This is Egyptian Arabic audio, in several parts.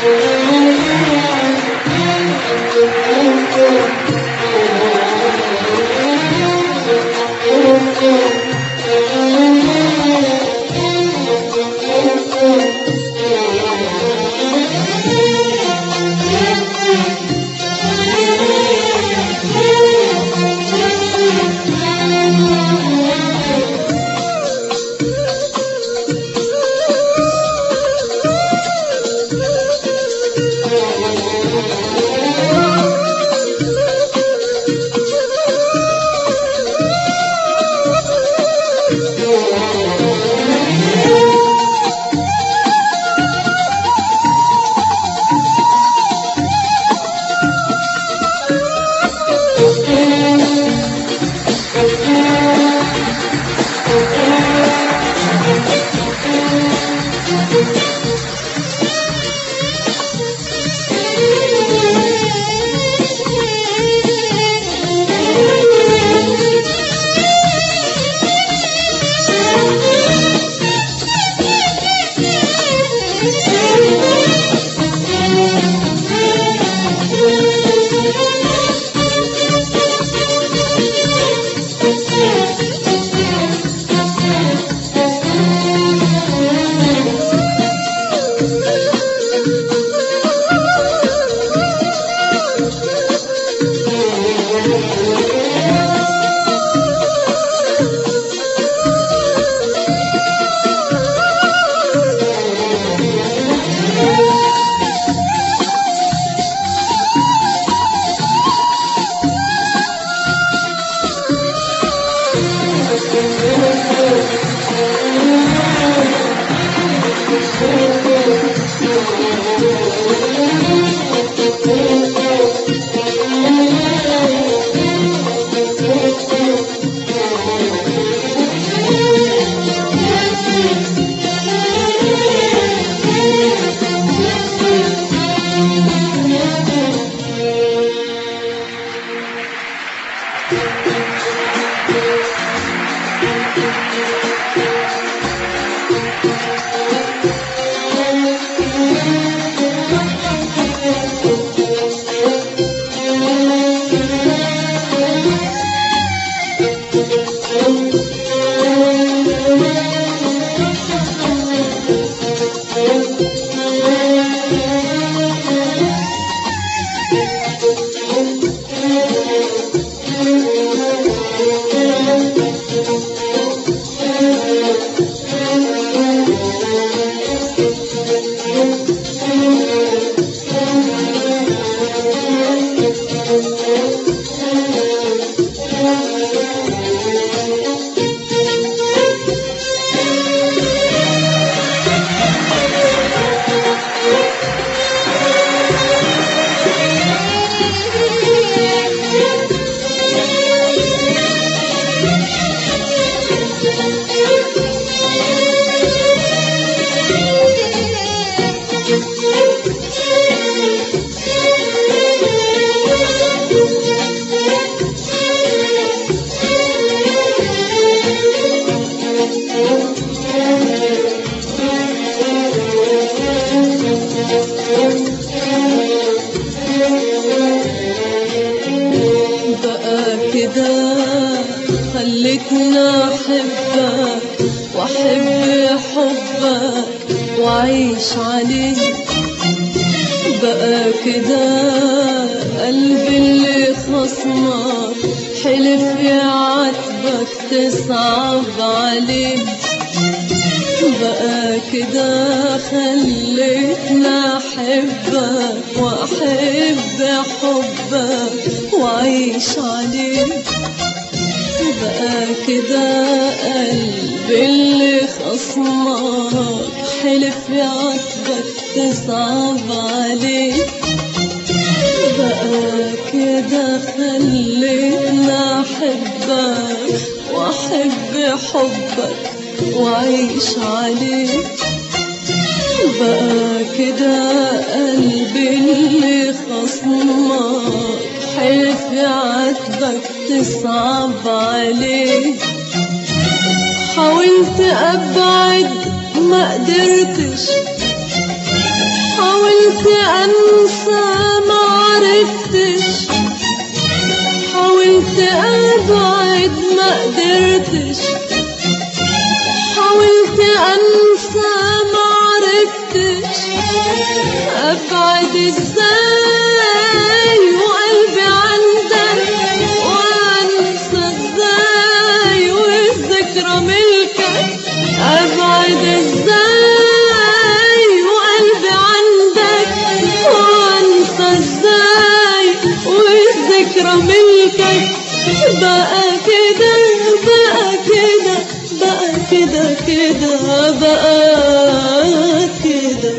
بقى كده خلتنا احبك واحب حبك واعيش عليه بقى كده قلبي اللي خصمك حلف يعاتبك تصعب عليه بقى كده خلتنا احبك واحب حبك واعيش عليه بقى كده قلبي اللي خصمك حلف يعاتبك تصعب عليه بقى كده خلينا احبك واحب حبك واعيش عليه بقى كده قلبي اللي خصمك حلف يعاتبك تصعب عليه حاولت ابعد ما قدرتش حاولت حاولت انسى ما عرفتش حاولت ابعد ما قدرتش حاولت انسى ما عرفتش ابعد ازاي وقلبي عندك وانسى ازاي والذكرى ملكك ابعد ازاي وقلبي عندك وانسى ازاي والذكرى ملكك بقى كده بقى كده بقى كده كده بقى كده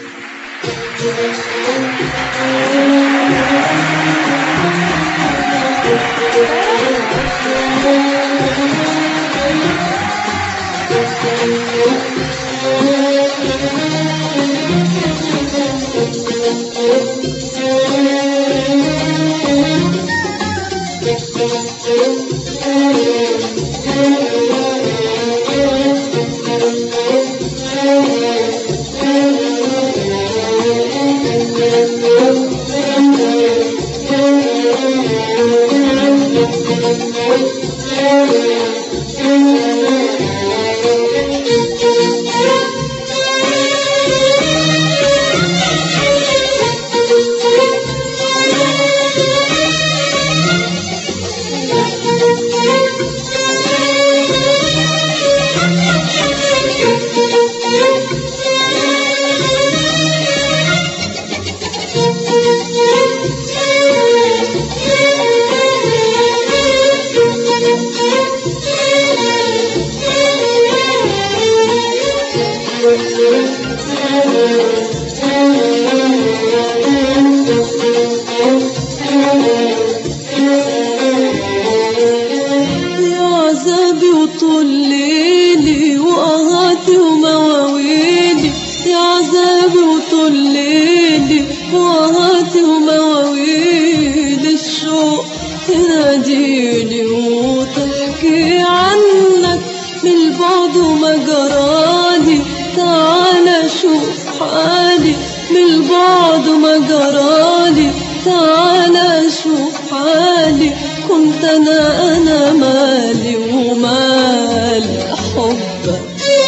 يا عذابي وطول ليلي وقهاتي ومواويلي يا عذابي وطول ليلي وقهاتي ومواويلي الشوق تناديلي وتحكي عنك من البعد وما جرالي تعالى شوف حالي من البعد وما جرالي تعالى شوف حالي كنت انا انا مالي ومال حبك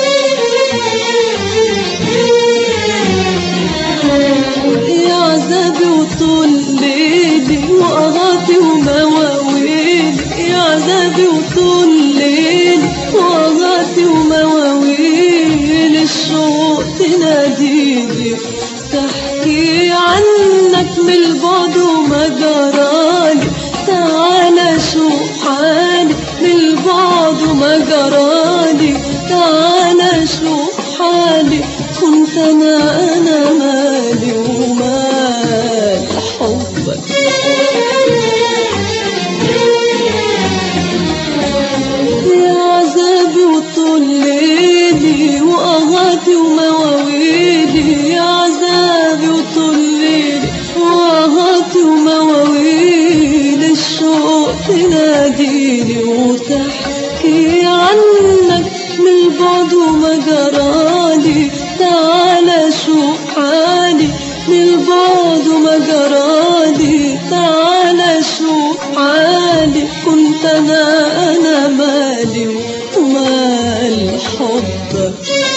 يا عذابي وطول ليلي وقهاتي ومواويلي يا عذابي وطول ليلي وقهاتي ومواويلي الشوق تناديلي تحكي عنك من البعد وما جرالي تعالى شوف حالي من البعد وما جرالي تعالى شوف حالي كنت انا انا مالي ومال حبك يا عذابي وطول ليلي وقهاتي ومواويلي يا عذابي وطول ليلي وقهاتي ومواويلي الشوق تناديلي وتحكي عنك من البعد وما جرالي تعالى شوف حالي من البعد وما جرالي تعالى شوف حالي كنت انا انا مالي ومال حبك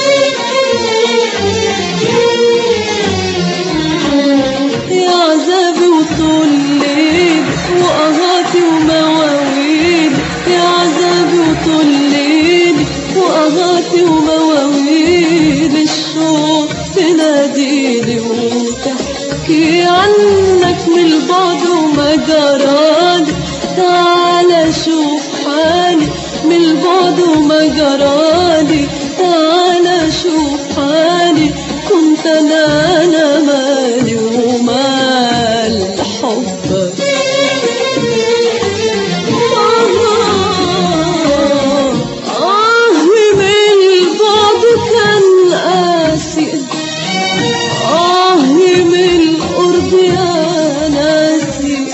يا عذابي وطول ليلي وقهاتي ومواويلي يا عذابي وطول ليلي وقهاتي ومواويلي الشوق تناديلي وتحكي عنك من البعد وما جرالي تعالى شوف حالي من البعد وما جرالي تعالى شوف حالي كنت انا انا مالي ومال حبك آه آه من البعد كان قاسي آه من القرب يا ناسي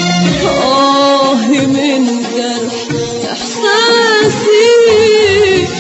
آه من جرح إحساسي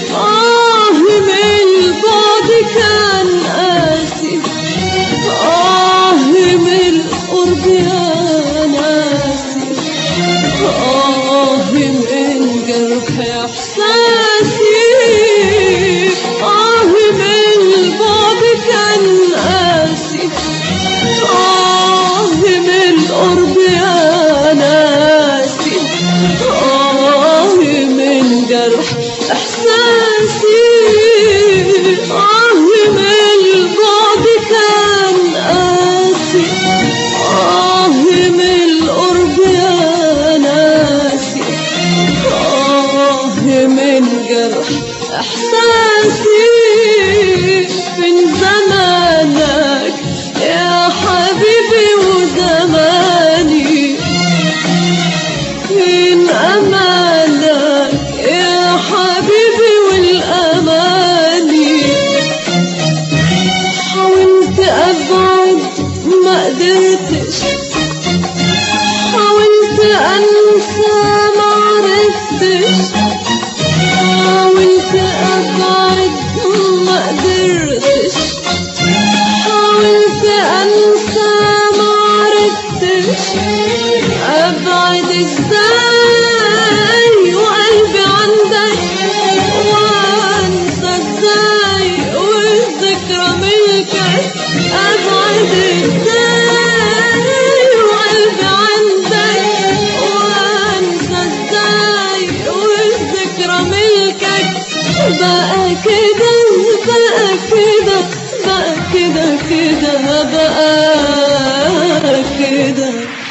ما قدرتش حاولت انسى ما عرفتش حاولت ابعد ما قدرتش حاولت انسى ما عرفتش ابعد ازاي وقلبي عندك وانسى ازاي والذكرى ملكك ابعد ازاي وقلبي عندك وانسى ازاي والذكرى ملكك بقى كده بقى كده بقى كده كده بقى كده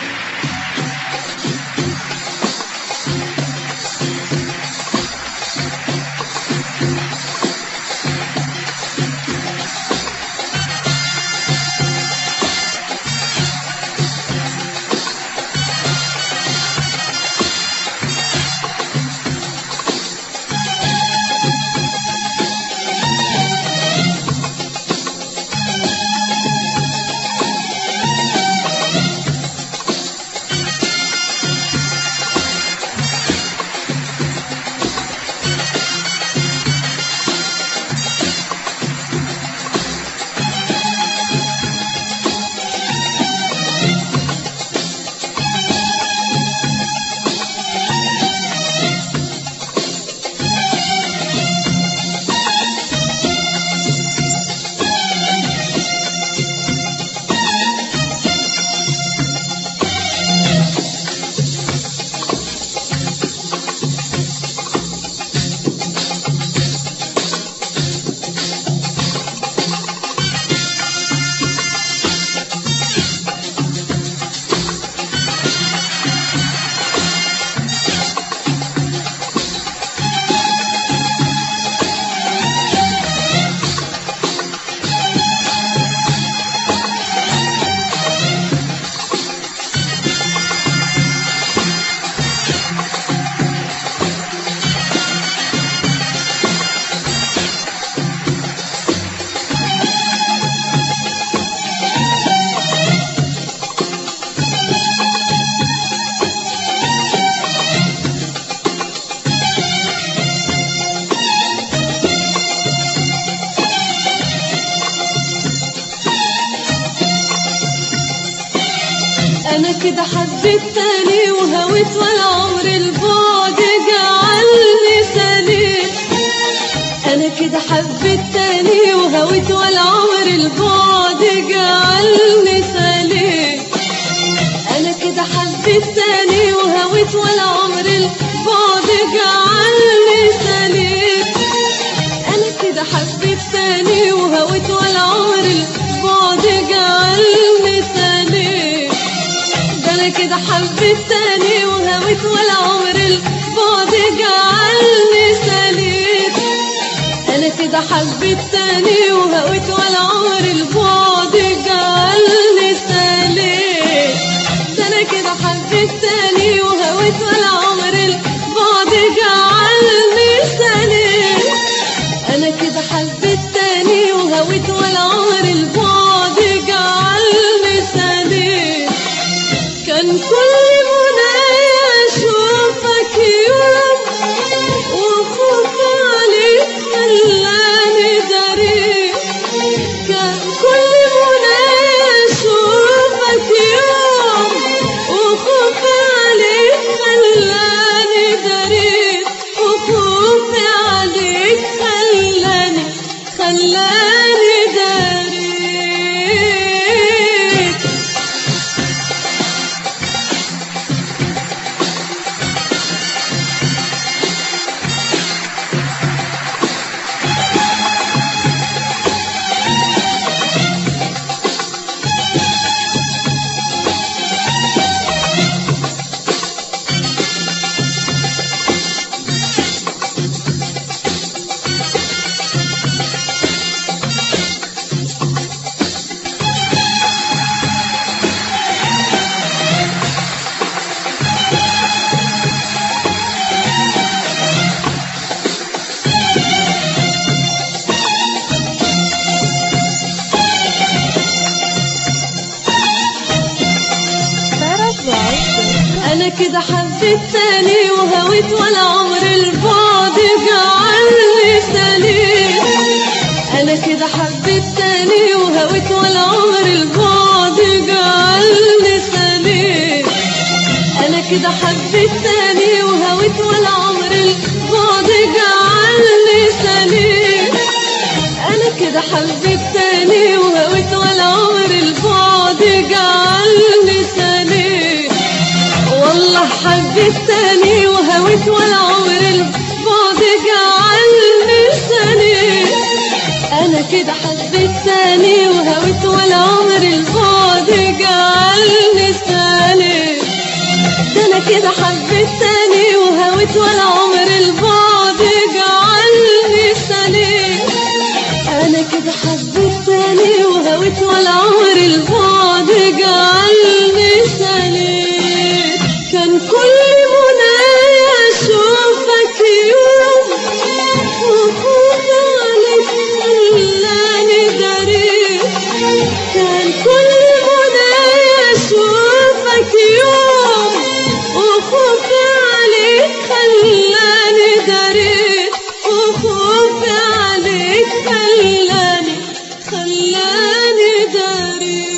انا كده حبيت تاني وهويت ولا عمر البعد جعلني سليم انا كده حبيت تاني وهويت ولا عمر البعد جعلني سليم انا كده حبيت تاني وهويت ولا عمر البعد جعلني سليم انا كده حبيت تاني وهويت ولا عمر البعد جعلني سليم ده انا كده حبيت تاني وهويت ولا عمر البعد جعلني سليم انا كده حبيت تاني وهويت ولا عمر البعد جعلني سليم ده انا كده حبيت تاني وهويت ولا عمر البعد جعلني سليم انا كده حبيت تاني وهويت ولا عمر البعد جعلني سليم كان كل منايا اشوفك يوم وخوف عليك خلاني غريب كده حبيت تاني وهويت ولا عمر البعد جعلني سليم انا كده حبيت تاني وهويت ولا عمر البعد جعلني سليم انا كده حبيت تاني وهويت ولا عمر البعد جعلني سليم انا كده حبيت تاني وهويت ولا عمر البعد جعلني سليم والله حبيت تاني وهويت ولا عمر البعد جعلني سليم انا كده حبيت تاني وهويت ولا عمر البعد جعلني سليم ده انا كده حبيت تاني وهويت ولا عمر البعد جعلني سليم انا كده حبيت تاني وهويت ولا عمر البعد جعلني سليم كان كل منايا اشوفك يوم وخوف عليك خلاني غريب كان كل منايا اشوفك يوم وخوف عليك خلاني غريب وخوف عليك خلاني خلاني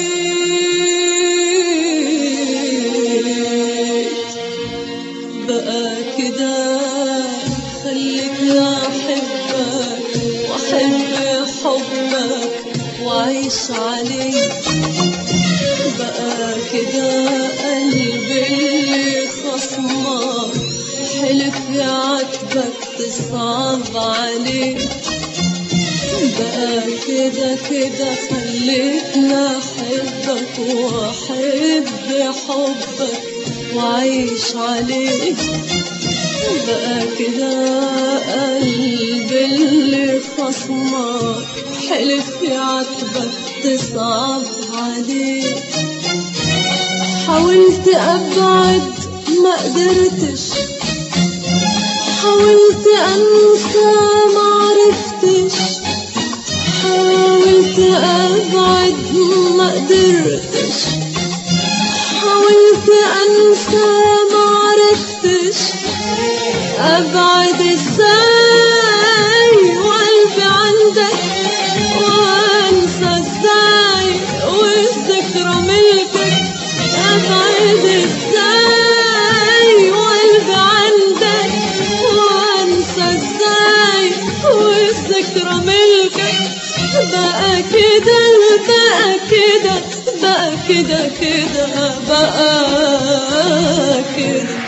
غريب بقى كده خليك احبك واحب حبك واعيش عليك بقى كده قلبي اللي خصمك حلف يعاتبك تصعب عليك بقى كده كده خليتنا احبك واحب حبك واعيش عليك بقى كده قلبي اللي خصمك حلف يعاتبك تصعب عليك حاولت ابعد ما قدرتش حاولت انسى ما عرفتش حاولت ابعد ما قدرتش حاولت انسى ما عرفتش ابعد ازاي وقلبي عندك وانسى ازاي والذكرى ملكك ابعد ازاي وقلبي عندك وانسى ازاي والذكرى ملكك بقى كده بقى كده بقى كده كده بقى كده